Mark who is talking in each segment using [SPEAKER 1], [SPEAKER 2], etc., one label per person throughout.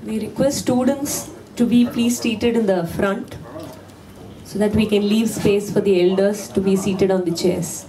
[SPEAKER 1] We request students to be please seated in the front so that we can leave space for the elders to be seated on the chairs.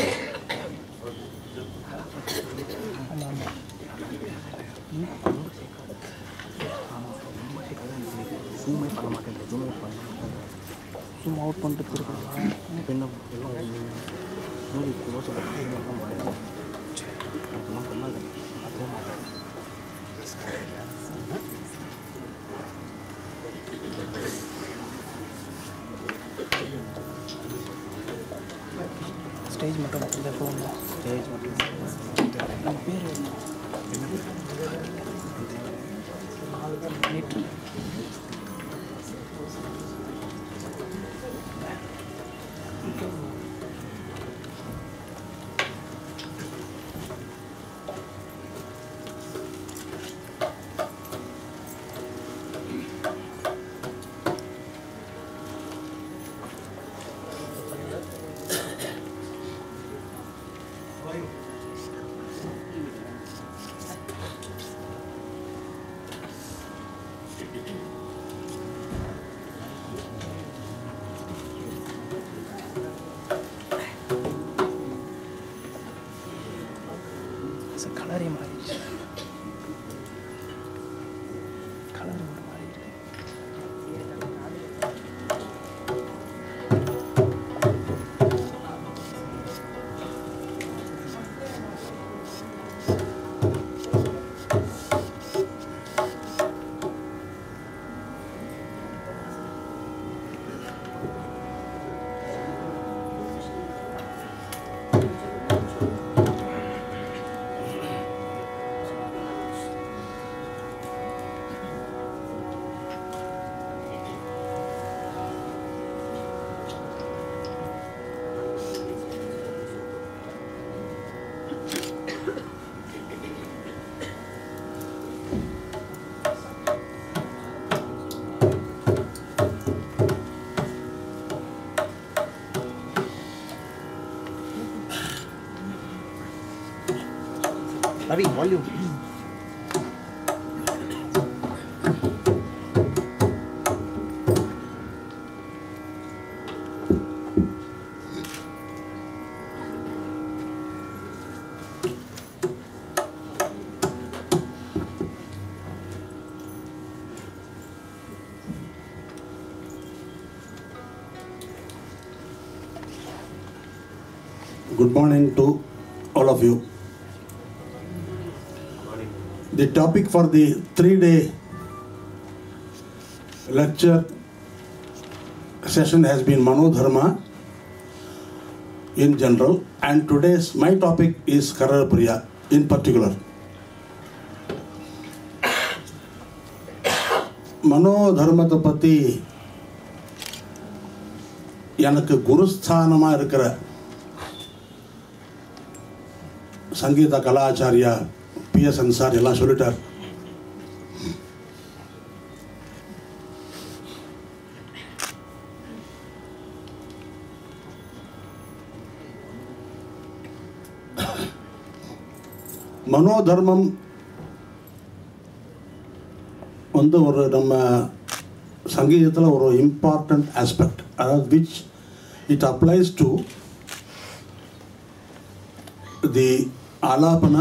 [SPEAKER 2] ஜூமே பண்ண மாட்டேன் ஜூமே பண்ண மாட்டேன் zoom out பண்ணிட்டு போயிருக்கலாம் பின்ன எல்லாம் movie close பண்ணலாம் மாட்டேன் அப்படிலாம் பண்ணாது அப்படியே மாட்டேன் ஸ்டேஜ் மட்டும் இந்த ஃபோன் ஸ்டேஜ் மட்டும் நம்ம பேர் நாலு பேர் மீட்ரு கலரே மாறிடுச்சு கலர் ஒரு மாதிரி இருக்கு Ravi volume
[SPEAKER 3] Good morning to all of you. The topic for the three day lecture session has been Manodharma in general, and today's my topic is Kararapriya in particular. மனோதர்மத்தை பற்றி எனக்கு குருஸ்தானமாக இருக்கிற சங்கீத கலாச்சாரியா பிஎஸ் அன்சார் எல்லாம் சொல்லிட்டார் மனோதர்மம் வந்து ஒரு நம்ம சங்கீதத்தில் ஒரு இம்பார்ட்டண்ட் ஆஸ்பெக்ட் அதாவது which it applies to the ஆலாபன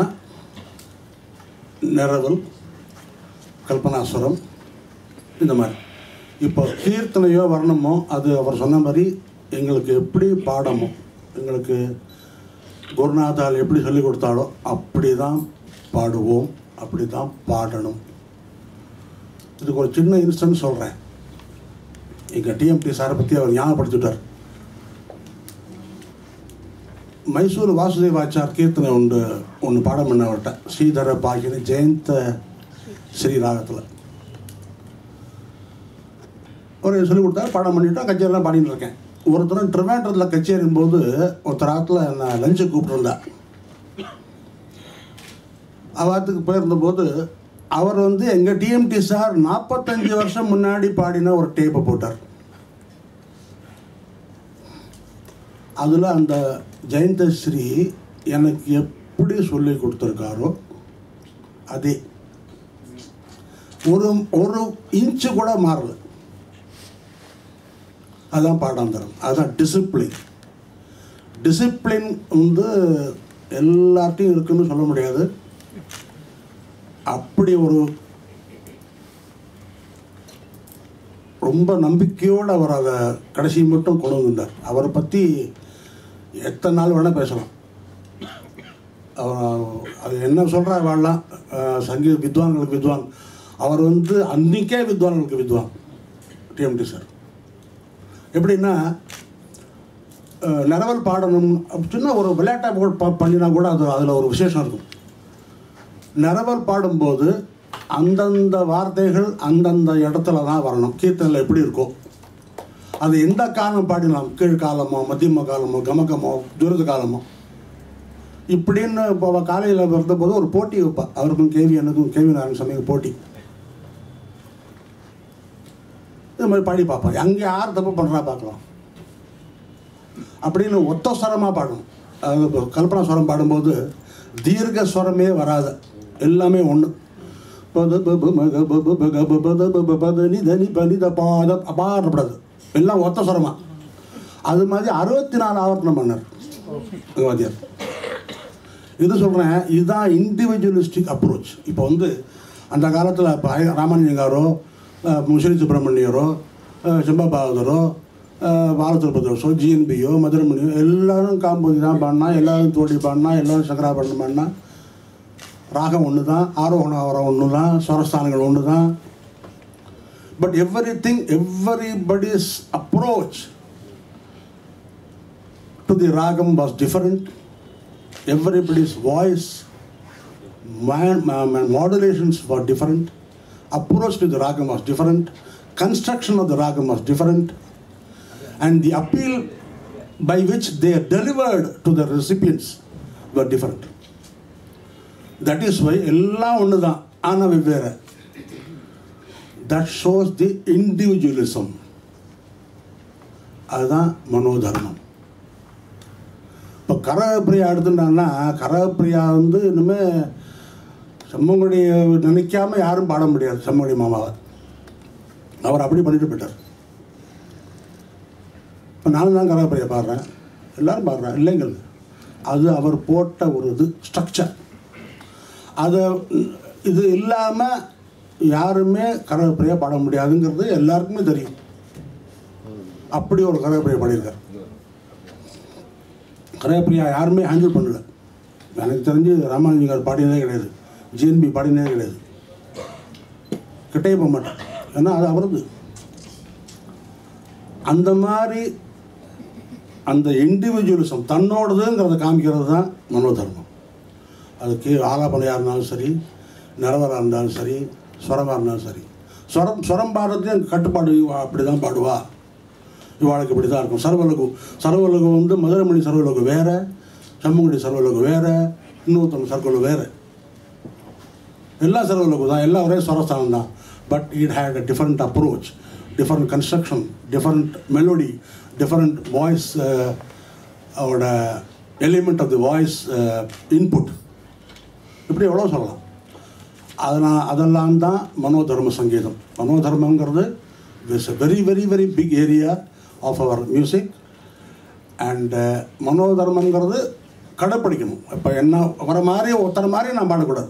[SPEAKER 3] நிறவல் கல்பனாசுரம் இந்த மாதிரி இப்போ கீர்த்தனையோ வர்ணமோ அது அவர் சொன்ன மாதிரி எங்களுக்கு எப்படி பாடமோ எங்களுக்கு குருநாதால் எப்படி சொல்லிக் கொடுத்தாலோ அப்படி தான் பாடுவோம் அப்படி தான் பாடணும் இதுக்கு ஒரு சின்ன இன்ஸ்டன்ட் சொல்கிறேன் எங்கள் டிஎம்டி சாரை பற்றி அவர் ஞாபகப்படுத்திட்டார் மைசூர் வாசுதேவாச்சார் கீர்த்தனை உண்டு ஒன்று பாடம் பண்ண அவர்கிட்ட ஸ்ரீதர பாகினி ஜெயந்த ஸ்ரீராகத்தில் அவர் சொல்லி கொடுத்தாரு பாடம் பண்ணிட்டோம் கச்சேரிலாம் பாடிட்டு இருக்கேன் ஒருத்தரும் ட்ரிவாண்டத்தில் கச்சேரியும் போது ஒருத்தர் ஆற்றுல என்னை லஞ்சு கூப்பிட்டுருந்தா அவாத்துக்கு போயிருந்தபோது அவர் வந்து எங்கள் டிஎம்டி சார் நாற்பத்தஞ்சு வருஷம் முன்னாடி பாடின ஒரு டேப்பை போட்டார் அதில் அந்த ஜெயந்தஸ்ரீ எனக்கு எப்படி சொல்லி கொடுத்துருக்காரோ அதே ஒரு ஒரு இன்ச்சு கூட மாறல அதுதான் பாடாந்தரம் அதுதான் டிசிப்ளின் டிசிப்ளின் வந்து எல்லார்ட்டையும் இருக்குன்னு சொல்ல முடியாது அப்படி ஒரு ரொம்ப நம்பிக்கையோடு அவர் அதை கடைசி மட்டும் கொண்டு வந்தார் அவரை பற்றி எத்தனை நாள் வேணால் பேசலாம் அவர் அது என்ன சொல்கிறா வாழலாம் சங்கீத வித்வான்களுக்கு வித்வான் அவர் வந்து அன்றைக்கே வித்வான்களுக்கு வித்வான் டிஎம்டி சார் எப்படின்னா அஹ், நிரவல் பாடணும் சின்ன ஒரு விளையாட்டை போ- ப- பண்ணினா கூட அது அதில் ஒரு விசேஷம் இருக்கும் நிரவல் பாடும்போது அந்தந்த வார்த்தைகள் அந்தந்த இடத்துல தான் வரணும் கீர்த்தனில் எப்படி இருக்கோ அது எந்த காலம் பாடினாலும் கீழ்காலமோ மத்தியம காலமோ கமகமோ துரித காலமோ இப்படின்னு இப்போ அவள் காலையில் இருந்தபோது ஒரு போட்டி வைப்பா அவருக்கும் கேவி எனக்கும் கேவி நாராயணசாமிக்கு போட்டி இது மாதிரி பாடி பார்ப்போம் அங்கே யார் தப்பு பண்ணுறா பார்க்கலாம் அப்படின்னு ஒத்த ஸ்வரமாக பாடணும் அதாவது இப்போ கல்பனா ஸ்வரம் பாடும்போது தீர்க்க ஸ்வரமே வராது எல்லாமே ஒன்று பாடப்படாது எல்லாம் ஒத்த ஸ்வரமா அது மாதிரி அறுபத்தி நாலு ஆவர்த்தனம் பண்ணார் வாத்தியார் இது சொல்கிறேன் இதுதான் இண்டிவிஜுவலிஸ்டிக் அப்ரோச் இப்போ வந்து அந்த காலத்தில் இப்போ ராமானுஜங்காரோ முஷரி சுப்பிரமணியரோ அஹ், செம்பா பகதரோ பாலத்திருப்பதோசோ ஜிஎன்பியோ மதுரமணியோ எல்லாரும் காம்போதி தான் பாடினா எல்லாரும் தோடி பாடினா எல்லாரும் சங்கராபரணம் பாடினா ராகம் ஒன்று தான் ஆரோகண ஆவரம் ஒன்று தான் ஸ்வரஸ்தானங்கள் ஒன்று தான் but every thing everybody's approach to the ராகம் was different everybody's voice, man, man, man- modulations were different, approach to the ragam was different, construction of the ragam was different, and the appeal by which they are delivered to the recipients were different. That is why எல்லாம் ஒன்று தான் ஆனால் வெவ்வேறு that shows the individualism அதுதான் மனோதர்மம் இப்போ கரகப்பிரியா எடுத்துட்டான்னா கரகப்பிரியா வந்து இனிமேல் செம்மங்குடி நினைக்காம யாரும் பாட முடியாது செம்மங்குடி மாமாவை அவர் அப்படி பண்ணிட்டு போயிட்டார் இப்போ நானும் தான் கரகப்பிரியா பாடுறேன் எல்லாரும் பாடுறேன் இல்லைங்கள் அது அவர் போட்ட ஒரு இது ஸ்ட்ரக்சர் அதை இது இல்லாமல் யாருமே கரகப்பிரியா பாட முடியாதுங்கிறது எல்லாருக்குமே தெரியும் அப்படி ஒரு கரகப்பிரியா பாடியிருக்கார் கரையப்பிரியா யாருமே ஹேண்டில் பண்ணல எனக்கு தெரிஞ்சு ராமானுஜிகார் பாடினதே கிடையாது ஜிஎன்பி பாடினதே கிடையாது கிட்டே போக மாட்டேன் ஏன்னா அது அவரது அந்த மாதிரி அந்த இண்டிவிஜுவலிசம் தன்னோடதுங்கிறத காமிக்கிறது தான் மனோதர்மம் அதுக்கு ஆலாபனையாக இருந்தாலும் சரி நிறவராக இருந்தாலும் சரி ஸ்வரமாக இருந்தாலும் சரி ஸ்வரம் ஸ்வரம் பாடுறதையும் கட்டுப்பாடு அப்படி தான் பாடுவா இவாளுக்கு இப்படி தான் இருக்கும் சர்வலகு சர்வலகு வந்து மதுரமணி சர்வலகு வேற செம்மங்குடி சர்வலகு வேற இன்னொருத்தவங்க சர்வலகு வேற எல்லாம் சர்வலகு தான் எல்லாம் ஒரே ஸ்வரஸ்தானம் தான் but it had a different approach different construction different melody different voice அவரோட element of the voice input இப்படி எவ்வளோ சொல்லலாம் அதனால் அதெல்லாம் தான் மனோதர்ம சங்கீதம் மனோதர்மங்கிறது is a very very very big area of our music and மனோதர்மங்கிறது கடைப்பிடிக்கணும் இப்போ என்ன வர மாதிரி ஒருத்தர் மாதிரி நான் பாடக்கூடாது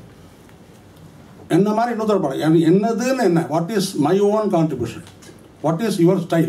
[SPEAKER 3] என்ன மாதிரி இன்னொருத்தர் பாட என் என்னதுன்னு என்ன what is my own contribution what is your style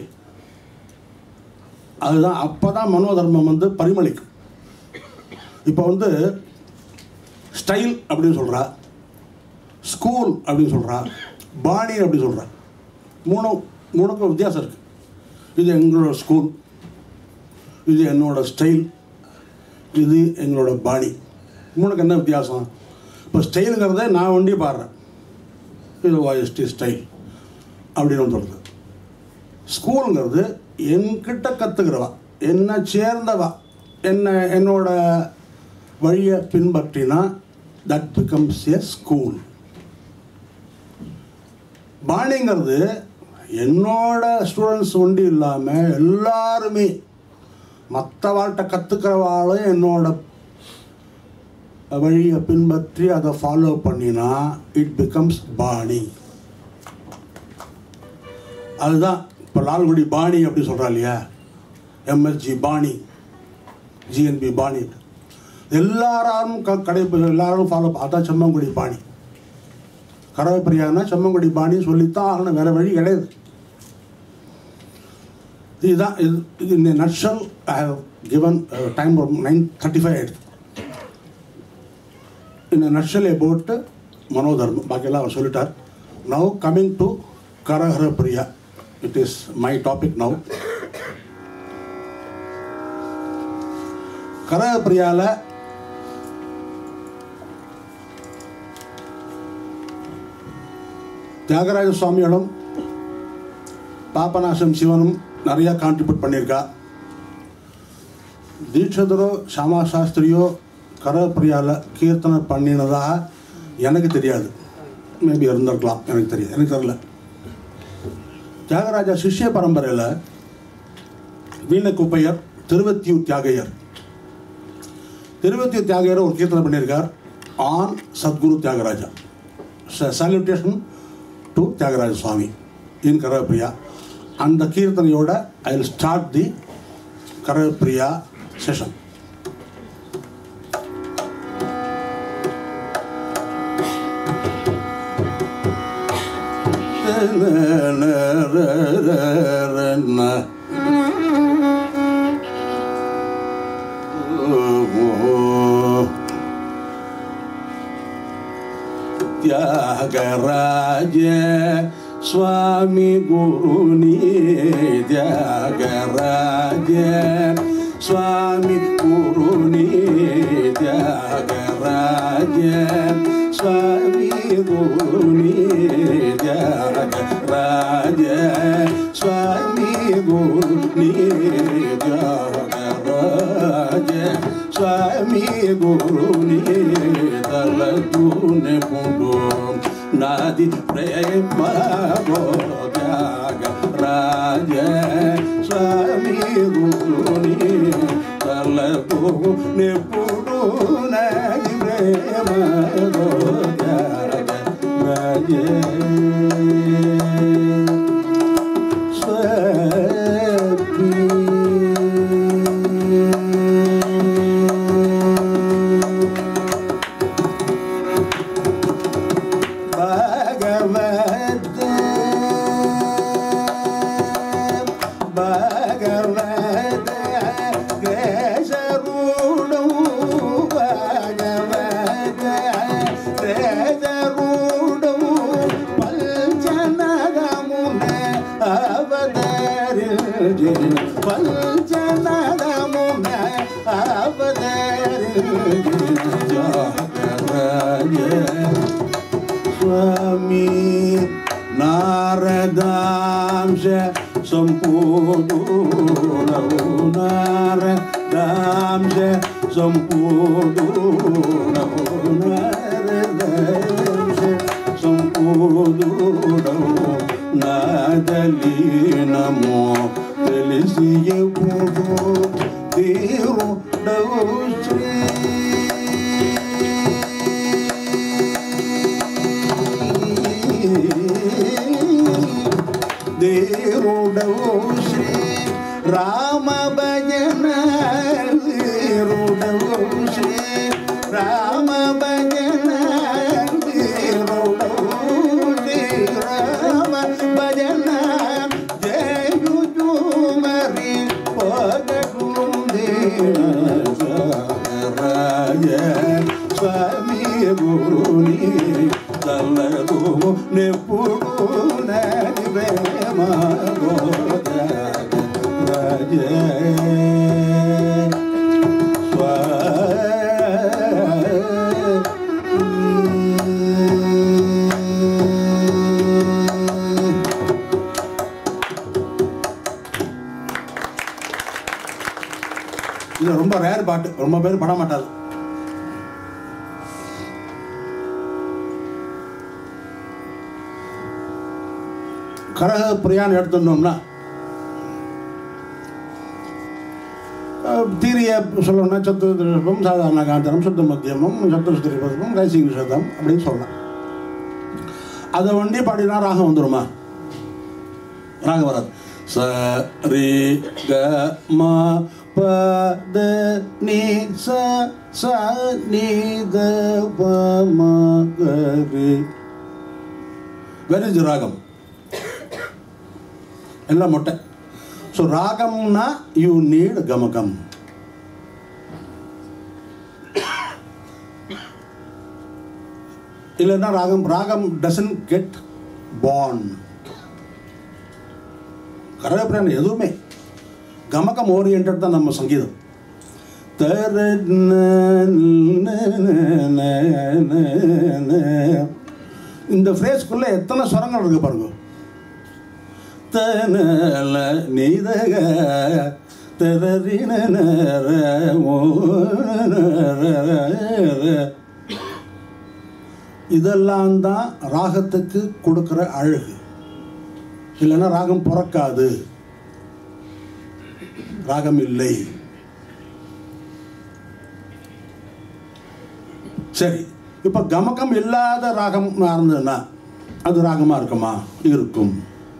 [SPEAKER 3] அதுதான் அப்போ தான் மனோதர்மம் வந்து பரிமளிக்கும் இப்போ வந்து ஸ்டைல் அப்படின்னு சொல்கிறா ஸ்கூல் அப்படின்னு சொல்கிறா பாணி அப்படின்னு சொல்கிறா மூணு மூணுக்கும் வித்தியாசம் இருக்குது இது எங்களோட ஸ்கூல் இது என்னோட ஸ்டைல் இது எங்களோட பாணி மூணுக்கு என்ன வித்தியாசம் இப்போ ஸ்டைலுங்கிறத நான் வண்டி பாடுறேன் இது வாய்ஸ்டி ஸ்டைல் அப்படின்னு சொல்கிறது ஸ்கூலுங்கிறது என்கிட்ட கற்றுக்கிறவா என்னை சேர்ந்தவா என்ன என்னோட வழியை பின்பற்றினா தட் பிகம்ஸ் எ ஸ்கூல் பாணிங்கிறது என்னோட ஸ்டூடெண்ட்ஸ் ஒண்டி இல்லாமல் எல்லாருமே மற்ற வாழ்கிட்ட கற்றுக்கிறவாளும் என்னோட வழியை பின்பற்றி அதை ஃபாலோ பண்ணினா இட் பிகம்ஸ் பாணி அதுதான் இப்போ லால்குடி பாணி அப்படி சொல்கிறா இல்லையா எம்எஸ்ஜி பாணி ஜிஎன்பி பாணி எல்லாரும் க கடை எல்லாரும் ஃபாலோ அதான் செம்மங்குடி பாணி கரவப்பிரியானா செம்மங்குடி பாணி சொல்லித்தான் ஆகணும் வேற வழி கிடையாது இதுதான் இது இது இந்த nutshell I have given time nine thirty five ஆயிடுது இந்த நட்ஷல் அபவுட் மனோதர்மம் பாக்கியெல்லாம் அவர் சொல்லிட்டார் now coming to Kharaharapriya it is my topic now கரஹர பிரியாவில் தியாகராஜ சுவாமிகளும் பாபநாசம் சிவனும் நிறையா கான்ட்ரிபியூட் பண்ணியிருக்கா தீட்சதரோ ஷாமா சாஸ்திரியோ கரப்பிரியாவில் கீர்த்தனை பண்ணினதாக எனக்கு தெரியாது மேபி இருந்திருக்கலாம் எனக்கு தெரியாது எனக்கு தெரியல தியாகராஜா சிஷ்ய பரம்பரையில் வீணக்குப்பையர் திருவத்தியூர் தியாகையர் திருவத்தியூர் தியாகையர் ஒரு கீர்த்தனை பண்ணியிருக்கார் on Sadguru Thyagaraja salutation to Thyagaraja Swami in Karapriya அந்த கீர்த்தனையோட I will start the Karapriya session Thyagaraja Swami குருநீ தியாகராஜ சுவாமி குருநீ தியாகராஜ சுவாமி குருநீ தியாகராஜ சுவாமி குருநீ தியாகராஜ స్వామి గురుని తలతూనే పుడు నాది ప్రేమ గోత్యాగ రాజ స్వామి గురుని తలతూనే పుడు నాది ప్రేమ గోత్యాగ రాజ பகவத் பகவத் கிரேசருணம் பகவத் கிரேசருணம் பல்ஜனகமுன அவதரிஜி பல்ஜனகமுன அவதரிஜி ஜாகராஜ स्वामी नारदांश सम्पूर्ण नारदांश सम्पूर्ण नारदांश सम्पूर्ण नादली नमो తెలిసియ తీరు ದೇರುಡವು ಶ್ರೀ ರಾಮ ಭಜನ ದೇರುಡವು ಶ್ರೀ ರಾಮ ಭಜನ ದೇರುಡವು ಶ್ರೀ ರಾಮ ಭಜನ ಜಯು ಜುಮರಿ ರಾಜ ಸ್ವಾಮಿ ಗುರುನಿ తల్లదు నెప్పుడు నది ప్రేమ రాజ இது ரொம்ப ரேர் பாட்டு ரொம்ப பேர் பட மாட்டாது கரக பிரியான்னு எடுத்துட்டோம்னா தீரிய அப்படியே சொல்லணும்னா சத்துருப்பம் சாதாரண காந்தரம் சுத்த மத்தியமம் சத்துருஸ்திரிபதம் ரைசிங் சதம் அப்படின்னு சொல்லலாம் அதை வண்டி பாடினா ராகம் வந்துருமா ராகம் வராது ச ரி க ம ப த நீ ச ச நீ த ப ம க ரி வெரி இஸ் ராகம் எல்லாம் மொட்டை ஸோ ராகம்னா யூ நீட் கமகம் இல்லைன்னா ராகம் ராகம் டசன் கெட் பான் கரகப்பிரான் எதுவுமே கமகம் ஓரியன்ட் தான் நம்ம சங்கீதம் தர இந்த ஃப்ரேஸ்க்குள்ள எத்தனை ஸ்வரங்கள் இருக்கு பாருங்க தனல நீதக தரறின இதெல்லாம் தான் ராகத்துக்கு கொடுக்குற அழகு இல்லைன்னா ராகம் பிறக்காது ராகம் இல்லை சரி இப்போ கமகம் இல்லாத ராகம் இருந்ததுன்னா அது ராகமாக இருக்குமா இருக்கும்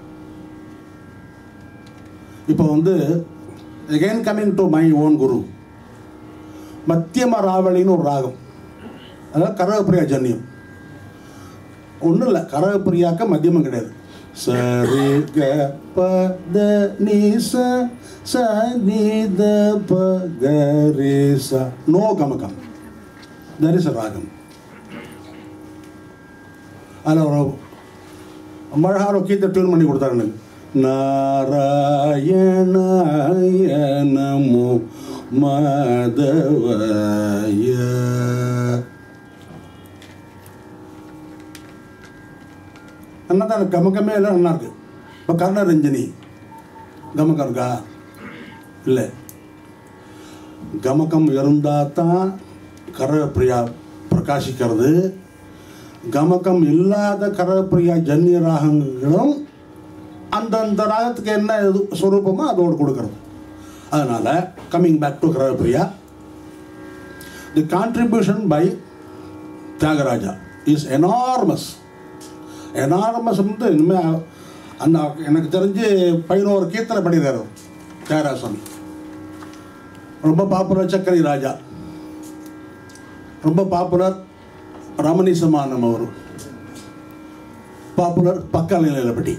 [SPEAKER 3] இப்போ வந்து again coming to my own குரு மத்தியம ராவளின்னு ஒரு ராகம் அதாவது கரகப்பிரியா ஜன்யம் ஒன்றும் இல்லை கரகப்பிரியாக்க மத்தியமம் கிடையாது சரி க ப த நீ ச ச நீ த ப க ரே ச நோ கமகம் தட் இஸ் ராகம் அதில் ஒரு அழகாக ஒரு கீத்தை டியூன் பண்ணி கொடுத்தாரு எனக்கு நாராயணாய நமோ மாதவாய நல்லா தான் இருக்கு. கமகமே எல்லாம் நல்லா இருக்கு இப்போ கர்ணரஞ்சனி கமகம் இருக்கா இல்லை கமகம் இருந்தால் தான் கரப்பிரியா பிரகாசிக்கிறது கமகம் இல்லாத கரப்பிரியா ஜன்னிய ராகங்களும் அந்தந்த ராகத்துக்கு என்ன இது ஸ்வரூபமோ அதோடு கொடுக்கறது அதனால் coming back to Karapriya the contribution by Thyagaraja is enormous enormous வந்து இனிமேல் அந்த எனக்கு தெரிஞ்சு பதினோரு கீர்த்தனை பண்ணியிருக்காரு தியாகராஜசாமி ரொம்ப பாப்புலர் சக்கரை ராஜா ரொம்ப பாப்புலர் ரமணீசமானம் அவர் பாப்புலர் பக்கநிலையிலப்பட்டி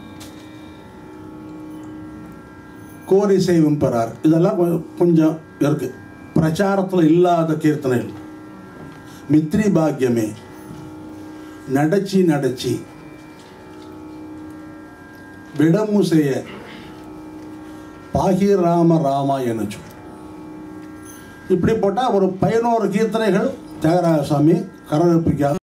[SPEAKER 3] கோரி செய்வும் பெறார் இதெல்லாம் கொ- கொஞ்சம் இருக்கு பிரச்சாரத்தில் இல்லாத கீர்த்தனைகள் மித்ரி பாக்கியமே நடச்சி நடச்சி விடமுசைய பாகி ராம ராமா எனச்சு இப்படி போட்டால் ஒரு பதினோரு கீர்த்தனைகள் தியாகராஜசாமி கரகப்பிரிக்கா